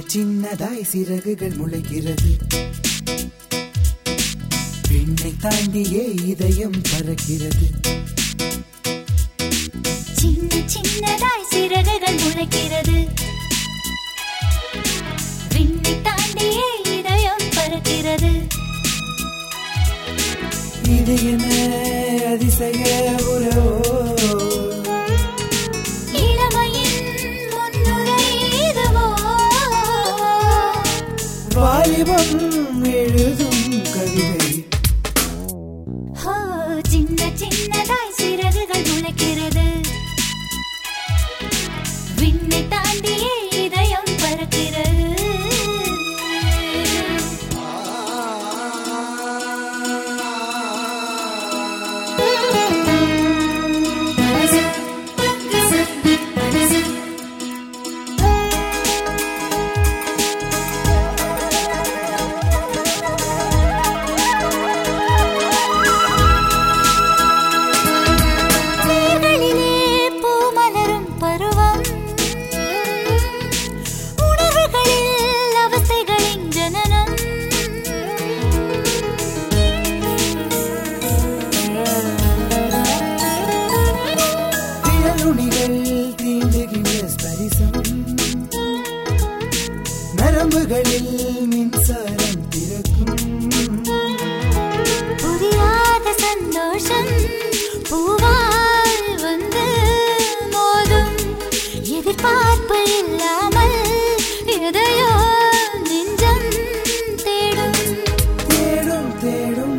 சின்னதாய் சிறகுகள் முளைக்கிறது விண்ணை தாண்டியே இதயம் பறக்கிறது சின்ன சின்னதாய் சிறகுகள் முளைக்கிறது விண்ணை தாண்டியே இதயம் பறக்கிறது இது என்ன அதிசய உறவோ இளமையின் முன்னுரை இதுவோ வாலிபம் எழுதும் கவிதை ஹோ, சின்ன சின்னதாய் சிறகுகள் முளைக்கிறது விண்ணை தாண்டியே இதயம் பறக்கிறது வேர்களிலே பூமலரும் பருவம் உணர்வுகளில் அவஸ்தைகளின் ஜனனம் விரலுணிகள் தீண்டுகின்ற ஸ்பரிசம் நரம்புகளில் மின்சாரம் பிறக்கும் புரியாத சந்தோஷம் பூவால் வந்து மோதும் எதிர்பார்ப்பு இல்லாமல் எதையோ நெஞ்சம் தேடும் தேடும் தேடும்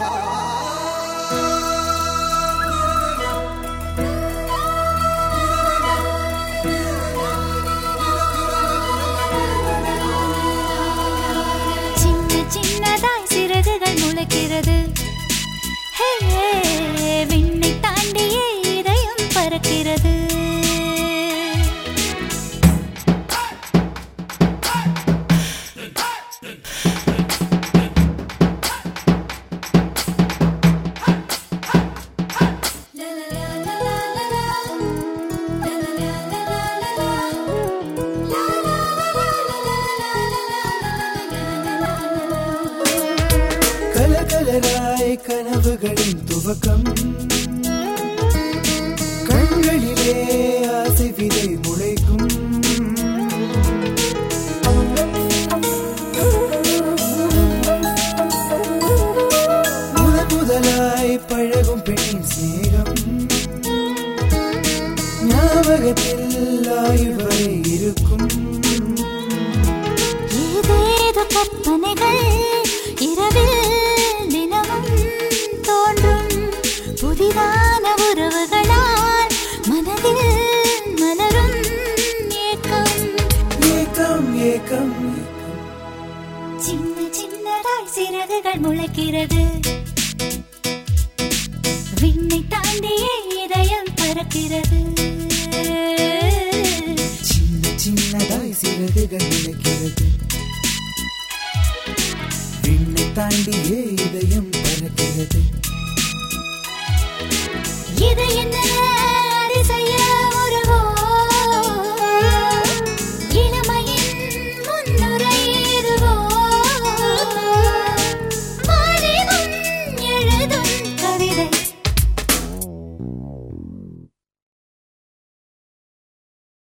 சின்ன சின்னதாய் சிறகுகள் முளைக்கிறது ஹே, விண்ணை தாண்டியே இதயம் பறக்கிறது கலகலராய் கனவுகளின் துவக்கம் கண்களிலே ஆசை விதை முளைக்கும் முதன் முதலாய் பழகும் பெண்ணின் சிநேகம் ஞாபகத்தில் ஆயுள் வரை இருக்கும் ஏதேதோ கற்பனைகள் இரவில் தினமும் தோன்றும் புதிதான உறவுகளால் மனதில் மலரும் ஏக்கம் ஏக்கம் ஏக்கம் ஏக்கம் சின்ன சின்னதாய் சிறகுகள் முளைக்கிறது விண்ணை தாண்டியே இதயம் பறக்கிறது சின்ன சின்னதாய் சிறகுகள் முளைக்கிறது விண்ணை தாண்டியே இதயம் பறக்கிறது இது என்ன